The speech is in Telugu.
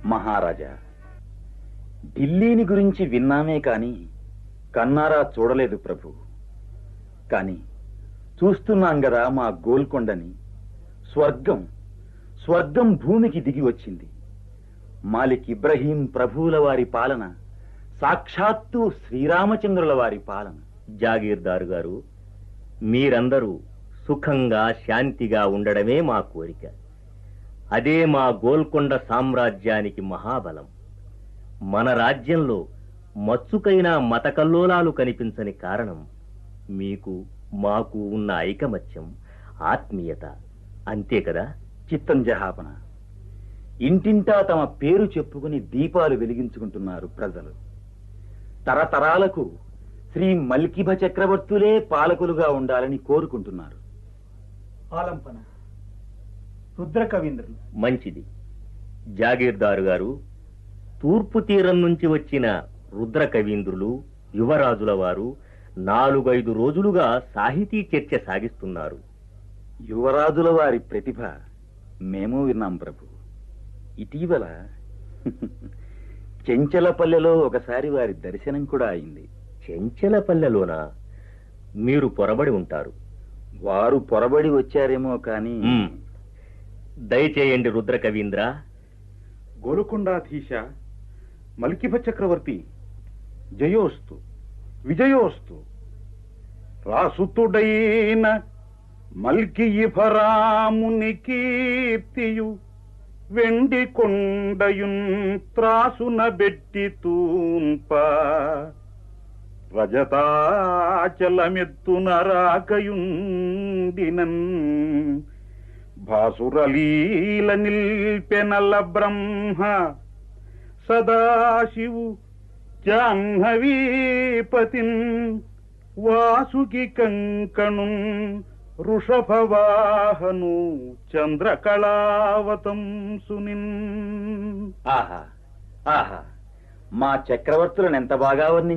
మహారాజా ఢిల్లీని గురించి విన్నామే కాని కన్నారా చూడలేదు ప్రభు కాని చూస్తున్నాం గదా మా గోల్కొండని స్వర్గం స్వర్గం భూమికి దిగి వచ్చింది మాలిక్ ఇబ్రహీం ప్రభువుల వారి పాలన సాక్షాత్తు శ్రీరామచంద్రుల వారి పాలన జాగీర్దారు గారు మీరందరూ సుఖంగా శాంతిగా ఉండడమే మా కోరిక అదే మా గోల్కొండ సామ్రాజ్యానికి మహాబలం మన రాజ్యంలో మచ్చుకైన మతకల్లోలాలు కనిపించని కారణం మీకు మాకు ఉన్న ఐకమత్యం ఆత్మీయత అంతే కదా చిత్తం జహాపన ఇంటింటా తమ పేరు చెప్పుకుని దీపాలు వెలిగించుకుంటున్నారు ప్రజలు తరతరాలకు శ్రీ మల్కిభ చక్రవర్తులే పాలకులుగా ఉండాలని కోరుకుంటున్నారు ఆలంపన రుద్ర కవీంద్రులు మంచిది జాగీర్దారు గారు తూర్పు తీరం నుంచి వచ్చిన రుద్ర కవీంద్రులు యువరాజుల వారు నాలుగైదు రోజులుగా సాహితీ చర్చ సాగిస్తున్నారు యువరాజుల వారి ప్రతిభ మేము విన్నాం ప్రభు ఇటీవల చెంచలపల్లెలో ఒకసారి వారి దర్శనం కూడా అయింది చెంచలపల్లెలోన మీరు పొరబడి ఉంటారు వారు పొరబడి వచ్చారేమో కానీ మ్మ్. దయచేయండి రుద్ర కవీంద్ర గోలుకొండాధీశ మల్కిభ చక్రవర్తి జయోస్తు విజయోస్తు రాసుతుడైన మల్కియిఫరాముని కీర్తియు వెండి కొండయున్ త్రాసున బెట్టి తూంప రజతాచలమెత్తున రాకయుండినన్ భాసురలీల నిల్పెనల బ్రహ్మ సదాశివు జాహ్నవీపతిన్ వాసుకి కంకణు వృషభవాహను చంద్రకళావతం సునిన్ ఆహా ఆహా మా చక్రవర్తులను ఎంత బాగా వర్ణించారు